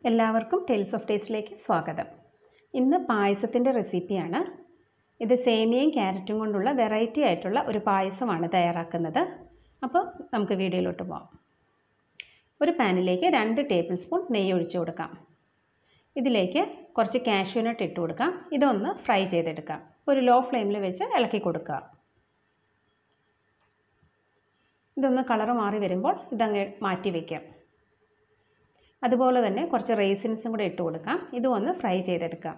എല്ലാവർക്കും tales of ടേസ്റ്റിലേക്ക് സ്വാഗതം ഇന്ന് പായസത്തിൻ്റെ റെസിപ്പിയാണ് ഇത് സേമിയയും ക്യാരറ്റും കൊണ്ടുള്ള വെറൈറ്റി ആയിട്ടുള്ള ഒരു പായസമാണ് തയ്യാറാക്കുന്നത് അപ്പോൾ നമുക്ക് വീഡിയോയിലോട്ട് പോകാം ഒരു പാനിലേക്ക് രണ്ട് ടേബിൾ സ്പൂൺ നെയ്യ് ഒഴിച്ചു കൊടുക്കാം ഇതിലേക്ക് കുറച്ച് കാഷ്യൂനട്ട് ഇട്ട് കൊടുക്കാം ഇതൊന്ന് ഫ്രൈ ചെയ്തെടുക്കാം ഒരു ലോ ഫ്ലെയിമിൽ വെച്ച് ഇളക്കി കൊടുക്കുക ഇതൊന്ന് കളറ് മാറി വരുമ്പോൾ ഇതങ്ങ് മാറ്റി വയ്ക്കാം അതുപോലെ തന്നെ കുറച്ച് റേസിൻസും കൂടെ ഇട്ട് കൊടുക്കാം ഇതും ഒന്ന് ഫ്രൈ ചെയ്തെടുക്കാം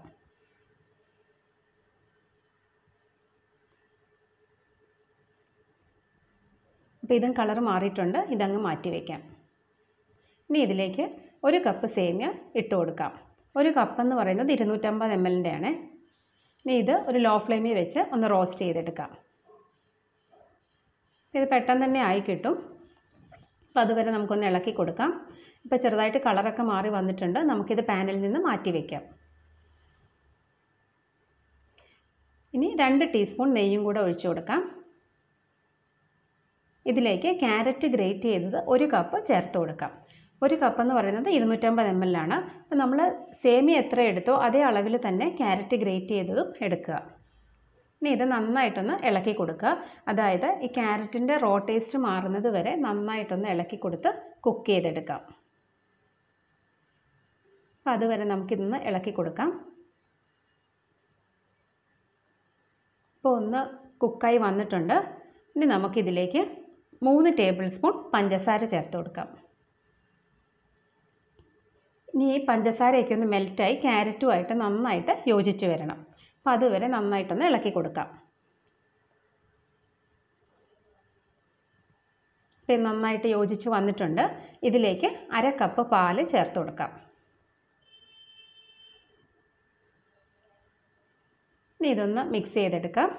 അപ്പോൾ ഇതും കളർ മാറിയിട്ടുണ്ട് ഇതങ്ങ് മാറ്റി വയ്ക്കാം ഇനി ഇതിലേക്ക് ഒരു കപ്പ് സേമിയ ഇട്ട് കൊടുക്കാം ഒരു കപ്പ് എന്ന് പറയുന്നത് ഇരുന്നൂറ്റമ്പത് എം എല്ലിൻ്റെ ആണ് ഇനി ഇത് ഒരു ലോ ഫ്ലെയിമിൽ വെച്ച് ഒന്ന് റോസ്റ്റ് ചെയ്തെടുക്കാം ഇത് പെട്ടെന്ന് തന്നെ ആയി കിട്ടും അപ്പോൾ അതുവരെ നമുക്കൊന്ന് ഇളക്കി കൊടുക്കാം ഇപ്പോൾ ചെറുതായിട്ട് കളറൊക്കെ മാറി വന്നിട്ടുണ്ട് നമുക്കിത് പാനിൽ നിന്ന് മാറ്റി വയ്ക്കാം ഇനി രണ്ട് ടീസ്പൂൺ നെയ്യും കൂടെ ഒഴിച്ചു കൊടുക്കാം ഇതിലേക്ക് ക്യാരറ്റ് ഗ്രേറ്റ് ചെയ്തത് ഒരു കപ്പ് ചേർത്ത് കൊടുക്കാം ഒരു കപ്പ് എന്ന് പറയുന്നത് ഇരുന്നൂറ്റമ്പത് എം എൽ ആണ് അപ്പോൾ നമ്മൾ സേമിയ എത്ര എടുത്തോ അതേ അളവിൽ തന്നെ ക്യാരറ്റ് ഗ്രേറ്റ് ചെയ്തതും എടുക്കുക ഇനി ഇത് നന്നായിട്ടൊന്ന് ഇളക്കി കൊടുക്കുക അതായത് ഈ ക്യാരറ്റിൻ്റെ റോ ടേസ്റ്റ് മാറുന്നത് വരെ നന്നായിട്ടൊന്ന് ഇളക്കി കൊടുത്ത് കുക്ക് ചെയ്തെടുക്കാം അപ്പോൾ അതുവരെ നമുക്കിതൊന്ന് ഇളക്കി കൊടുക്കാം ഇപ്പോൾ ഒന്ന് കുക്കായി വന്നിട്ടുണ്ട് ഇനി നമുക്കിതിലേക്ക് മൂന്ന് ടേബിൾ സ്പൂൺ പഞ്ചസാര ചേർത്ത് കൊടുക്കാം ഇനി ഈ പഞ്ചസാരയൊക്കെ ഒന്ന് മെൽറ്റായി ക്യാരറ്റുമായിട്ട് നന്നായിട്ട് യോജിച്ച് വരണം അപ്പോൾ അതുവരെ നന്നായിട്ടൊന്ന് ഇളക്കി കൊടുക്കാം ഇപ്പം നന്നായിട്ട് യോജിച്ച് വന്നിട്ടുണ്ട് ഇതിലേക്ക് അര കപ്പ് പാല് ചേർത്ത് കൊടുക്കാം ഇനി ഇതൊന്ന് മിക്സ് ചെയ്തെടുക്കാം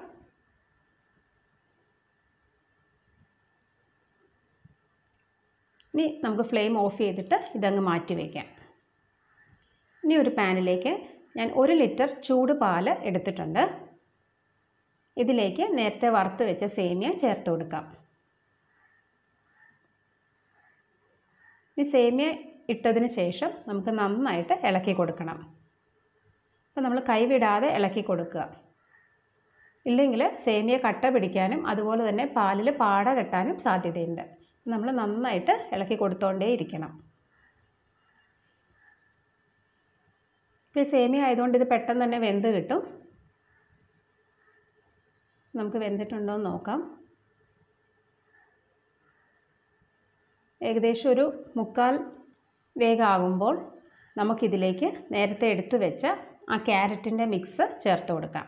ഇനി നമുക്ക് ഫ്ലെയിം ഓഫ് ചെയ്തിട്ട് ഇതങ്ങ് മാറ്റി വയ്ക്കാം ഇനി ഒരു പാനിലേക്ക് ഞാൻ ഒരു ലിറ്റർ ചൂട് പാല് എടുത്തിട്ടുണ്ട് ഇതിലേക്ക് നേരത്തെ വറുത്ത് വെച്ച സേമിയ ചേർത്ത് കൊടുക്കാം ഈ സേമിയ ഇട്ടതിന് ശേഷം നമുക്ക് നന്നായിട്ട് ഇളക്കി കൊടുക്കണം അപ്പോൾ നമ്മൾ കൈവിടാതെ ഇളക്കി കൊടുക്കുക ഇല്ലെങ്കിൽ സേമിയ കട്ട പിടിക്കാനും അതുപോലെ തന്നെ പാലിൽ പാട കെട്ടാനും സാധ്യതയുണ്ട് നമ്മൾ നന്നായിട്ട് ഇളക്കി കൊടുത്തോണ്ടേ ഇരിക്കണം ഇപ്പോൾ സേമിയ ആയതുകൊണ്ട് ഇത് പെട്ടെന്ന് തന്നെ വെന്ത് കിട്ടും നമുക്ക് വെന്തിട്ടുണ്ടോ എന്ന് നോക്കാം ഏകദേശം ഒരു മുക്കാൽ വേഗമാകുമ്പോൾ നമുക്കിതിലേക്ക് നേരത്തെ എടുത്തു വെച്ച ആ ക്യാരറ്റിൻ്റെ മിക്സ് ചേർത്ത് കൊടുക്കാം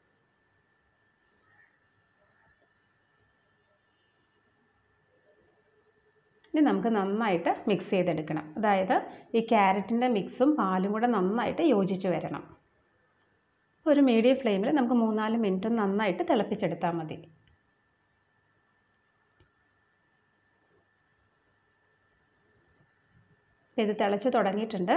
ഇനി നമുക്ക് നന്നായിട്ട് മിക്സ് ചെയ്തെടുക്കണം അതായത് ഈ ക്യാരറ്റിൻ്റെ മിക്സും പാലും കൂടെ നന്നായിട്ട് യോജിച്ച് വരണം ഒരു മീഡിയം ഫ്ലെയിമിൽ നമുക്ക് മൂന്നാല് മിനിറ്റ് നന്നായിട്ട് തിളപ്പിച്ചെടുത്താൽ മതി ഇത് തിളച്ച് തുടങ്ങിയിട്ടുണ്ട്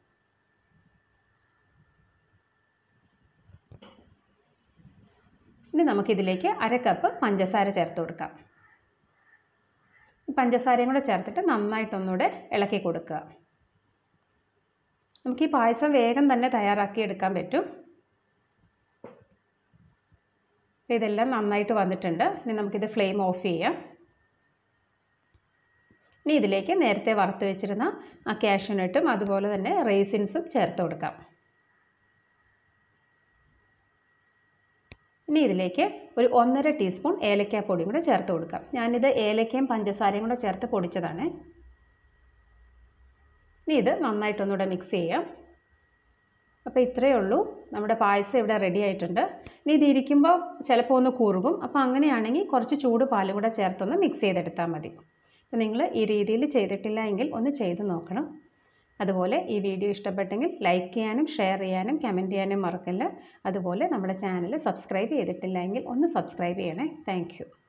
ഇനി നമുക്കിതിലേക്ക് അര കപ്പ് പഞ്ചസാര ചേർത്ത് കൊടുക്കാം പഞ്ചസാരയും കൂടെ ചേർത്തിട്ട് നന്നായിട്ടൊന്നുകൂടെ ഇളക്കി കൊടുക്കുക നമുക്ക് ഈ പായസം വേഗം തന്നെ തയ്യാറാക്കി എടുക്കാൻ പറ്റും ഇതെല്ലാം നന്നായിട്ട് വന്നിട്ടുണ്ട് ഇനി നമുക്കിത് ഫ്ലെയിം ഓഫ് ചെയ്യാം ഇനി ഇതിലേക്ക് നേരത്തെ വറുത്ത് വെച്ചിരുന്ന ആ കാഷ്യൂനട്ടും അതുപോലെ തന്നെ റേസിൻസും ചേർത്ത് കൊടുക്കാം ഇനി ഇതിലേക്ക് ഒരു ഒന്നര ടീസ്പൂൺ ഏലക്കാപ്പൊടിയും കൂടെ ചേർത്ത് കൊടുക്കാം ഞാനിത് ഏലക്കയും പഞ്ചസാരയും കൂടെ ചേർത്ത് പൊടിച്ചതാണ് ഇനി ഇത് നന്നായിട്ടൊന്നുകൂടെ മിക്സ് ചെയ്യാം അപ്പോൾ ഇത്രയേ ഉള്ളൂ നമ്മുടെ പായസം ഇവിടെ റെഡി ആയിട്ടുണ്ട് ഇനി ഇത് ഇരിക്കുമ്പോൾ ചിലപ്പോൾ ഒന്ന് കുറുകും അപ്പോൾ അങ്ങനെയാണെങ്കിൽ കുറച്ച് ചൂട് പാലും കൂടെ ചേർത്തൊന്ന് മിക്സ് ചെയ്തെടുത്താൽ മതി അപ്പോൾ നിങ്ങൾ ഈ രീതിയിൽ ചെയ്തിട്ടില്ല എങ്കിൽ ഒന്ന് ചെയ്ത് നോക്കണം അതുപോലെ ഈ വീഡിയോ ഇഷ്ടപ്പെട്ടെങ്കിൽ ലൈക്ക് ചെയ്യാനും ഷെയർ ചെയ്യാനും കമൻറ്റ് ചെയ്യാനും മറക്കല്ല അതുപോലെ നമ്മുടെ ചാനൽ സബ്സ്ക്രൈബ് ചെയ്തിട്ടില്ല എങ്കിൽ ഒന്ന് സബ്സ്ക്രൈബ് ചെയ്യണേ താങ്ക്